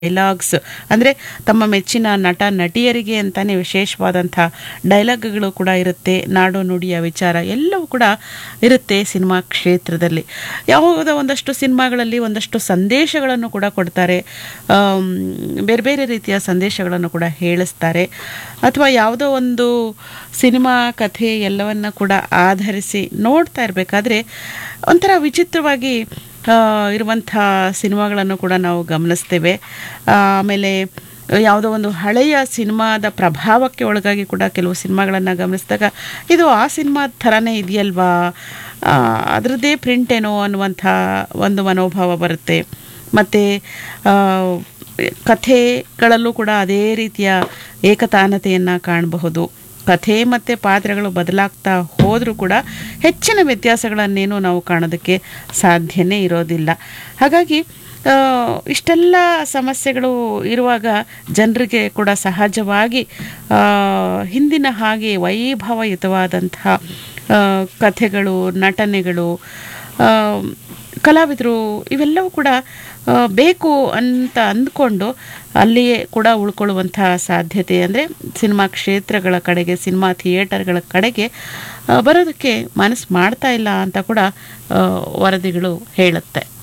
dialogues ಅಂದರೆ ತಮ್ಮ ಮೆಚ್ಚಿನ ನಟ ನಟಿಯರಿಗೆ ಅಂತಾನೆ ವಿಶೇಷವಾದಂಥ ಡೈಲಾಗ್ಗಳು ಕೂಡ ಇರುತ್ತೆ ನಾಡು ನುಡಿಯ ವಿಚಾರ ಎಲ್ಲವೂ ಕೂಡ ಇರುತ್ತೆ ಸಿನಿಮಾ ಕ್ಷೇತ್ರದಲ್ಲಿ ಯಾವುದೋ ಒಂದಷ್ಟು ಸಿನಿಮಾಗಳಲ್ಲಿ ಒಂದಷ್ಟು ಸಂದೇಶಗಳನ್ನು ಕೂಡ ಕೊಡ್ತಾರೆ ಆಮ್, ಬೇರೆ ಬೇರೆ ರೀತಿಯ ಸಂದೇಶಗಳನ್ನು ಕೂಡ ಹೇಳಿಸ್ತಾರೆ ಅಥವಾ ಯಾವುದೋ ಒಂದು ಸಿನಿಮಾ ಕಥೆ ಎಲ್ಲವನ್ನ ಕೂಡ ಆಧರಿಸಿ ನೋಡ್ತಾ ಇರಬೇಕಾದ್ರೆ ಒಂಥರ ವಿಚಿತ್ರವಾಗಿ ಆ, ಇರುವಂಥ ಸಿನಿಮಾಗಳನ್ನು ಕೂಡ ನಾವು ಗಮನಿಸ್ತೇವೆ ಆ, ಆಮೇಲೆ ಯಾವುದೋ ಒಂದು ಹಳೆಯ ಸಿನಿಮಾದ ಪ್ರಭಾವಕ್ಕೆ ಒಳಗಾಗಿ ಕೂಡ ಕೆಲವು ಸಿನಿಮಾಗಳನ್ನು ಗಮನಿಸಿದಾಗ ಇದು ಆ ಸಿನಿಮಾದ ಥರನೇ ಇದೆಯಲ್ವಾ ಆ, ಅದರದ್ದೇ ಪ್ರಿಂಟ್ ಏನೋ ಅನ್ನುವಂಥ ಒಂದು ಮನೋಭಾವ ಬರುತ್ತೆ ಮತ್ತು ಕಥೆಗಳಲ್ಲೂ ಕೂಡ ಅದೇ ರೀತಿಯ ಏಕತಾನತೆಯನ್ನು ಕಾಣಬಹುದು ಕಥೆ ಮತ್ತು ಪಾತ್ರಗಳು ಬದಲಾಗ್ತಾ ಹೋದರೂ ಕೂಡ ಹೆಚ್ಚಿನ ವ್ಯತ್ಯಾಸಗಳನ್ನೇನು ನಾವು ಕಾಣೋದಕ್ಕೆ ಸಾಧ್ಯನೇ ಇರೋದಿಲ್ಲ ಹಾಗಾಗಿ ಆ, ಇಷ್ಟೆಲ್ಲ ಸಮಸ್ಯೆಗಳು ಇರುವಾಗ ಜನರಿಗೆ ಕೂಡ ಸಹಜವಾಗಿ ಆ, ಹಿಂದಿನ ಹಾಗೆ ವೈಭವಯುತವಾದಂತಹ ಆ, ಕಥೆಗಳು ನಟನೆಗಳು ಆ, ಕಲಾವಿದರು ಇವೆಲ್ಲವೂ ಕೂಡ ಆ, ಬೇಕು ಅಂತ ಅಂದ್ಕೊಂಡು ಅಲ್ಲಿಯೇ ಕೂಡ ಉಳ್ಕೊಳ್ಳುವಂತಹ ಸಾಧ್ಯತೆ ಅಂದರೆ ಸಿನಿಮಾ ಕ್ಷೇತ್ರಗಳ ಕಡೆಗೆ ಸಿನಿಮಾ ಥಿಯೇಟರ್ಗಳ ಕಡೆಗೆ ಆ, ಬರೋದಕ್ಕೆ ಮನಸ್ಸು ಮಾಡ್ತಾ ಇಲ್ಲ ಅಂತ ಕೂಡ ಆ, ವರದಿಗಳು ಹೇಳುತ್ತೆ